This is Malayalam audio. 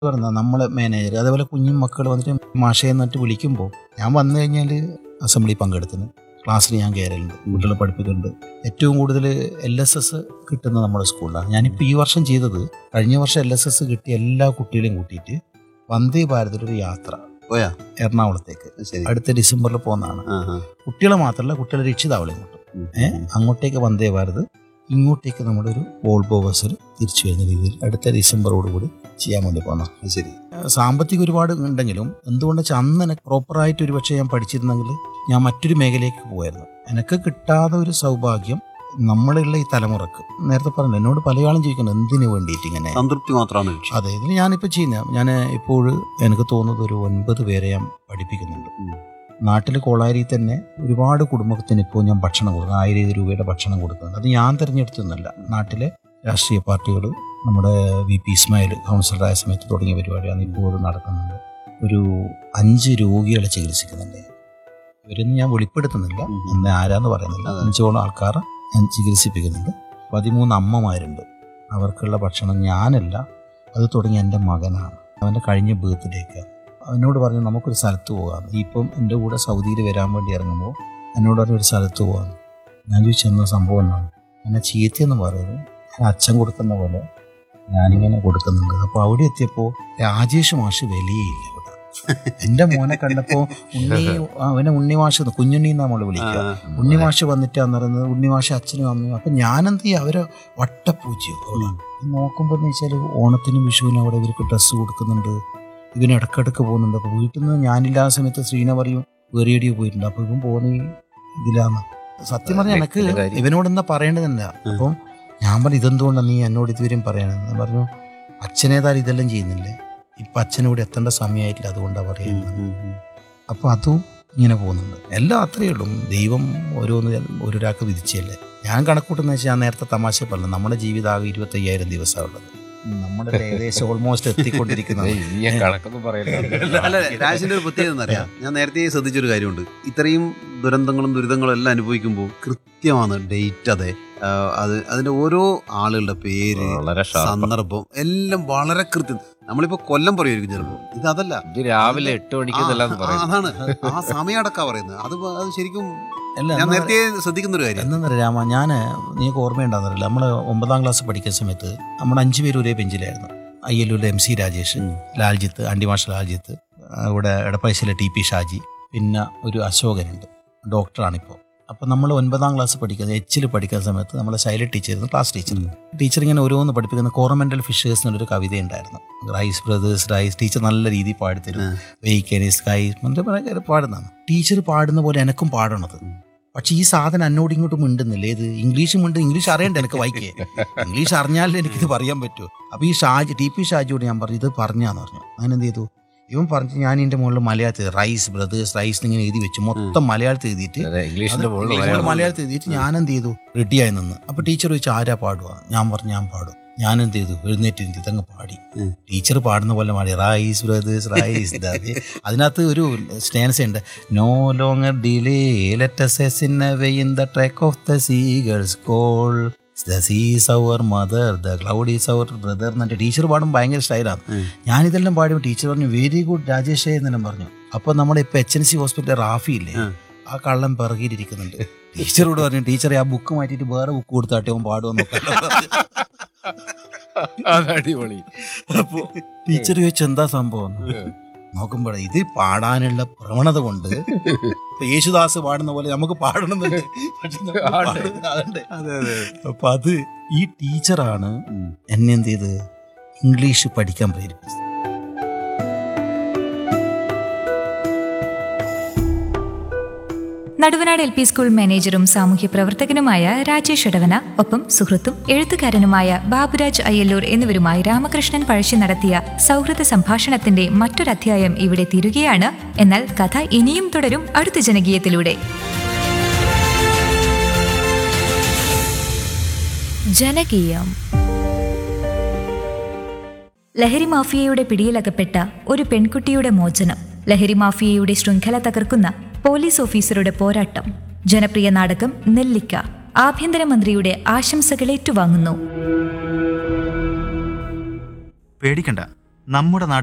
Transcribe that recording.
പറഞ്ഞ നമ്മളെ മാനേജർ അതേപോലെ കുഞ്ഞു മക്കൾ വന്നിട്ട് മാഷയെ എന്നിട്ട് വിളിക്കുമ്പോൾ ഞാൻ വന്നു കഴിഞ്ഞാൽ അസംബ്ലി പങ്കെടുത്തിന് ക്ലാസ്സിൽ ഞാൻ കയറലുണ്ട് കുട്ടികളെ പഠിപ്പിക്കുന്നുണ്ട് ഏറ്റവും കൂടുതൽ എൽ എസ് എസ് കിട്ടുന്നത് നമ്മുടെ സ്കൂളിലാണ് ഞാനിപ്പോൾ ഈ വർഷം ചെയ്തത് കഴിഞ്ഞ വർഷം എൽ എസ് എസ് കിട്ടിയ എല്ലാ കുട്ടികളെയും കൂട്ടിയിട്ട് വന്ദേ ഭാരതിലൊരു യാത്ര പോയാ എറണാകുളത്തേക്ക് ശരി അടുത്ത ഡിസംബറിൽ പോകുന്നതാണ് ആ, ആ. കുട്ടികളെ മാത്രമല്ല കുട്ടികളെ രക്ഷിതാവളെ കൊണ്ടും ഉം. ഏ അങ്ങോട്ടേക്ക് വന്ദേ ഭാരത് ഇങ്ങോട്ടേക്ക് നമ്മുടെ ഒരു വോൾബോ ബസ്സിൽ തിരിച്ചു വരുന്ന രീതിയിൽ അടുത്ത ഡിസംബറോടുകൂടി ചെയ്യാൻ വേണ്ടി പോകുന്ന അത് ശരി സാമ്പത്തികം ഒരുപാട് ഉണ്ടെങ്കിലും എന്തുകൊണ്ട് വെച്ചാൽ അന്ന് എനിക്ക് പ്രോപ്പറായിട്ട് ഒരു പക്ഷേ ഞാൻ പഠിച്ചിരുന്നെങ്കിൽ ഞാൻ മറ്റൊരു മേഖലയിലേക്ക് പോയായിരുന്നു എനിക്ക് കിട്ടാതെ ഒരു സൗഭാഗ്യം നമ്മളുള്ള ഈ തലമുറക്ക് നേരത്തെ പറഞ്ഞു എന്നോട് പലയാളും ചോദിക്കണം എന്തിനു വേണ്ടിയിട്ട് ഇങ്ങനെ സംതൃപ്തി മാത്രമാണ് ലക്ഷ്യം അതെ ഇതിൽ ഞാനിപ്പോൾ ചെയ്യുന്ന ഞാൻ ഇപ്പോൾ എനിക്ക് തോന്നുന്നത് ഒരു ഒൻപത് പേരെ ഞാൻ പഠിപ്പിക്കുന്നുണ്ട് ഉം. നാട്ടിൽ കോളാരി തന്നെ ഒരുപാട് കുടുംബത്തിന് ഇപ്പോൾ ഞാൻ ഭക്ഷണം കൊടുക്കുന്നു ആയിരം രൂപയുടെ ഭക്ഷണം കൊടുക്കുന്നുണ്ട് അത് ഞാൻ തിരഞ്ഞെടുത്തൊന്നുമല്ല നാട്ടിലെ രാഷ്ട്രീയ പാർട്ടികൾ നമ്മുടെ വി പി ഇസ്മായിൽ കൗൺസിലറായ സമയത്ത് തുടങ്ങിയ പരിപാടിയാണ് ഇപ്പോൾ അത് നടക്കുന്നുണ്ട് ഒരു അഞ്ച് രോഗികളെ ചികിത്സിക്കുന്നുണ്ട് ഇവരൊന്നും ഞാൻ വെളിപ്പെടുത്തുന്നില്ല ഉം. എന്നെ ആരാന്ന് പറയുന്നില്ല അതെ. അഞ്ചോളം ആൾക്കാർ ഞാൻ ചികിത്സിപ്പിക്കുന്നുണ്ട് പതിമൂന്ന് അമ്മമാരുണ്ട് അവർക്കുള്ള ഭക്ഷണം ഞാനല്ല അത് തുടങ്ങി എൻ്റെ മകനാണ് അവൻ്റെ കഴിഞ്ഞ ബർത്ത്ഡേക്ക് അവനോട് പറഞ്ഞു നമുക്കൊരു സ്ഥലത്ത് പോകാം നീ ഇപ്പം എൻ്റെ കൂടെ സൗദിയിൽ വരാൻ വേണ്ടി ഇറങ്ങുമ്പോൾ എന്നോട് പറഞ്ഞു ഒരു സ്ഥലത്ത് പോകാം ഞാൻ ചോദിച്ചു എന്നാ സംഭവം എന്നാണ് എന്നെ ചീത്തയെന്ന് പറയുന്നത് ഞാൻ അച്ഛൻ കൊടുക്കുന്ന പോലെ ഞാനിങ്ങനെ കൊടുക്കുന്നുണ്ട് അപ്പോൾ അവിടെ എത്തിയപ്പോൾ രാജേഷ് മാഷ് വിലയില്ല ഇവിടെ എൻ്റെ മോനെ കണ്ടപ്പോൾ ഉണ്ണി അവനെ ഉണ്ണിമാഷ് കുഞ്ഞുണ്ണി എന്നാ നമ്മൾ വിളിക്കുക ഉണ്ണിമാഷ് വന്നിട്ടാന്ന് പറയുന്നത് ഉണ്ണിമാഷ് അച്ഛനും അമ്മയും അപ്പം ഞാനെന്ത് ചെയ്യും അവരെ വട്ടപ്പൂച്ചയോ അവിടെ നോക്കുമ്പോൾ എന്ന് വെച്ചാൽ ഓണത്തിനും വിഷുവിനും അവിടെ ഇവർക്ക് ഡ്രസ്സ് കൊടുക്കുന്നുണ്ട് ഇവന് ഇടക്കിടക്ക് പോകുന്നുണ്ട് അപ്പോൾ വീട്ടിൽ നിന്ന് ഞാനില്ലാത്ത സമയത്ത് ശ്രീന പറയും വേറിയടിയോ പോയിട്ടുണ്ട് അപ്പോൾ ഇവൻ പോകുന്ന ഈ ഇതിലാന്ന് സത്യം പറഞ്ഞാൽ എനിക്ക് വ്യക്തിയുടെ കാര്യം. ഇവനോട് എന്താ പറയേണ്ടതല്ല അപ്പം ഞാൻ പറഞ്ഞു ഇതെന്തുകൊണ്ടാണ് നീ എന്നോട് ഇതുവരെയും പറയണത് ഞാൻ പറഞ്ഞു അച്ഛനേതായാലും ഇതെല്ലാം ചെയ്യുന്നില്ലേ ഇപ്പം അച്ഛനോട് എത്തേണ്ട സമയമായിട്ടില്ല അതുകൊണ്ടാണ് പറയുന്നത് അപ്പോൾ അതും ഇങ്ങനെ പോകുന്നുണ്ട് എല്ലാം അത്രയേ ഉള്ളൂ ദൈവം ഓരോന്ന് ഓരോരാൾക്ക് വിധിച്ചല്ലേ ഞാൻ കണക്കൂട്ടുന്ന വെച്ചാൽ ഞാൻ നേരത്തെ തമാശ പറഞ്ഞു നമ്മുടെ ജീവിതം ഇരുപത്തയ്യായിരം ദിവസമാണ് ഉള്ളത് നമ്മുടെ ഏകദേശം ഓൾമോസ്റ്റ് എത്തിക്കൊണ്ടിരിക്കുന്നത് ഏയ്, ഇനി ഞാൻ കണക്കൊന്നും പറയില്ല അല്ല രാജന്റെ ഒരു പ്രത്യേകത എന്നറിയാം ഞാൻ നേരത്തെ ശ്രദ്ധിച്ചൊരു കാര്യമുണ്ട് ഇത്രയും ദുരന്തങ്ങളും ദുരിതങ്ങളും എല്ലാം അനുഭവിക്കുമ്പോൾ കൃത്യമാണ് ഡേറ്റ് അതെ ആ, അത് അതിന്റെ ഓരോ ആളുകളുടെ പേര് വളരെ ഷാർപ്പ് സന്ദർഭം എല്ലാം വളരെ കൃത്യം നമ്മളിപ്പോ കൊല്ലം പറയുമായിരിക്കും ചിലപ്പോ ഇത് അതല്ല ഇത് രാവിലെ എട്ട് മണിക്ക് ഇതെല്ലാം ആ, പറയും അതാണ് ആ സമയം അടക്കാ പറയുന്നത് അത് പ- അത് ശരിക്കും അല്ല ഞാൻ നേരത്തെ ശ്രദ്ധിക്കുന്ന ഒരു കാര്യം എന്നാ രാമ ഞാൻ നീക്ക് ഓർമ്മയുണ്ടാകുന്നില്ല നമ്മൾ ഒമ്പതാം ക്ലാസ് പഠിക്കുന്ന സമയത്ത് നമ്മൾ അഞ്ചു പേര് ഒരേ ബെഞ്ചിലായിരുന്നു അയ്യല്ലൂരിലെ എം സി രാജേഷ് ഉം. ലാൽജിത്ത് അണ്ടിമാഷ ലാൽജിത്ത് ആ, ഇവിടെ എടപ്പഴശ്ശിലെ ടി പി ഷാജി പിന്നെ ഒരു അശോകനുണ്ട് ഡോക്ടറാണിപ്പോൾ അപ്പം നമ്മൾ ഒൻപതാം ക്ലാസ് പഠിക്കുന്നത് എച്ചിൽ പഠിക്കുന്ന സമയത്ത് നമ്മളെ Shaila teacher class teacher teacher ഇങ്ങനെ ഓരോന്ന് പഠിപ്പിക്കുന്ന കോറമെന്റൽ ഫിഷേഴ്സ് എന്നൊരു കവിത ഉണ്ടായിരുന്നു റൈസ് ബ്രദേഴ്സ് റൈസ് ടീച്ചർ നല്ല രീതിയിൽ പാടിത്തരും ഉം. വെയ്ക്കനി സ്കൈ എന്നിട്ട് ഭയങ്കര പാടുന്നതാണ് ടീച്ചർ പാടുന്ന പോലെ എനക്കും പാടണത് പക്ഷെ ഈ സാധനം എന്നോട് ഇങ്ങോട്ട് മിണ്ടുന്നില്ല ഏത് ഇംഗ്ലീഷ് മിണ്ട് ഇംഗ്ലീഷ് അറിയണ്ട എനിക്ക് വായിക്കേ ഇംഗ്ലീഷ് അറിഞ്ഞാലേ എനിക്കിത് പറയാൻ പറ്റൂ അപ്പൊ ഈ ഷാജി ടി പി ഷാജിയോട് ഞാൻ പറഞ്ഞു ഇത് പറഞ്ഞാന്ന് പറഞ്ഞു അങ്ങനെ എന്ത് ചെയ്തു ഇവൻ പറഞ്ഞു ഞാൻ ഇതിന്റെ മുകളിൽ മലയാളത്തിൽ റൈസ് ബ്രദേഴ്സ് റൈസ് ഇങ്ങനെ എഴുതി വെച്ചു മൊത്തം മലയാളത്തിൽ എഴുതിയിട്ട് അതെ ഇംഗ്ലീഷിന്റെ അത് മുകളിൽ ഇംഗ്ലീഷിൽ മലയാളം. മലയാളത്തിൽ എഴുതിയിട്ട് ഞാൻ എന്ത് ചെയ്തു റെഡിയായി നിന്ന് അപ്പൊ ടീച്ചർ ചോദിച്ചു ആരാ പാടുക ഞാൻ പറഞ്ഞു ഞാൻ പാടും ഞാൻ എന്ത് ചെയ്തു എഴുന്നേറ്റ് ഇരുന്ന് ഇതങ്ങ് പാടി ഉം. ടീച്ചർ പാടുന്ന പോലെ പാടി റൈസ് ബ്രദേഴ്സ് റൈസ് അതിനകത്ത് ഒരു സ്റ്റാൻസ് ഉണ്ട് no longer delay let's in the track of the seekers call the seas our mother the cloud is our brother എന്നിട്ട് ടീച്ചർ പാടും ഭയങ്കര സ്റ്റൈലാണ് ഉം. ഞാനിതെല്ലാം പാടുമ്പോൾ ടീച്ചർ പറഞ്ഞു വെരി ഗുഡ് രാജേഷ് എന്നെല്ലാം പറഞ്ഞു അപ്പോൾ നമ്മുടെ ഇപ്പോൾ H N C hospital Rafi ഇല്ലേ ഉം. ആ കള്ളം പിറകിയിരിക്കുന്നുണ്ട് ടീച്ചറോട് പറഞ്ഞു ടീച്ചറെ ആ ബുക്ക് മാറ്റിയിട്ട് വേറെ ബുക്ക് കൊടുത്താട്ടെ അവൻ പാടുമെന്ന് അത് അടിപൊളി അപ്പോ ടീച്ചർ ചോദിച്ചു എന്താ സംഭവം നോക്കുമ്പോൾ ഇത് പാടാനുള്ള പ്രവണത കൊണ്ട് ഇപ്പൊ യേശുദാസ് പാടുന്ന പോലെ നമുക്ക് പാടണമെന്നുണ്ട് പക്ഷെ നമുക്ക് പാടുന്നത് അതുണ്ട്. അപ്പൊ അത് ഈ ടീച്ചറാണ് ഉം. എന്നെ എന്ത് ചെയ്ത് ഇംഗ്ലീഷ് പഠിക്കാൻ പ്രേരിപ്പിച്ചത് നടുവനാട് എൽ പി സ്കൂൾ മാനേജറും സാമൂഹ്യ പ്രവർത്തകനുമായ രാജേഷ് ഇടവന ഒപ്പം സുഹൃത്തും എഴുത്തുകാരനുമായ ബാബുരാജ് അയ്യല്ലൂർ എന്നിവരുമായി രാമകൃഷ്ണൻ പഴശ്ശി നടത്തിയ സൗഹൃദ സംഭാഷണത്തിന്റെ മറ്റൊരധ്യായം ഇവിടെ തീരുകയാണ് എന്നാൽ കഥ ഇനിയും തുടരും അടുത്ത ജനകീയത്തിലൂടെ ജനകീയം ലഹരി മാഫിയയുടെ പിടിയിലകപ്പെട്ട ഒരു പെൺകുട്ടിയുടെ മോചനം ലഹരി മാഫിയയുടെ ശൃംഖല തകർക്കുന്ന പോലീസ് ഓഫീസറുടെ പോരാട്ടം ജനപ്രിയ നാടകം നെല്ലിക്ക ആഭ്യന്തരമന്ത്രിയുടെ ആശംസകൾ ഏറ്റുവാങ്ങുന്നു പേടിക്കണ്ട നമ്മുടെ നാട്ടിൽ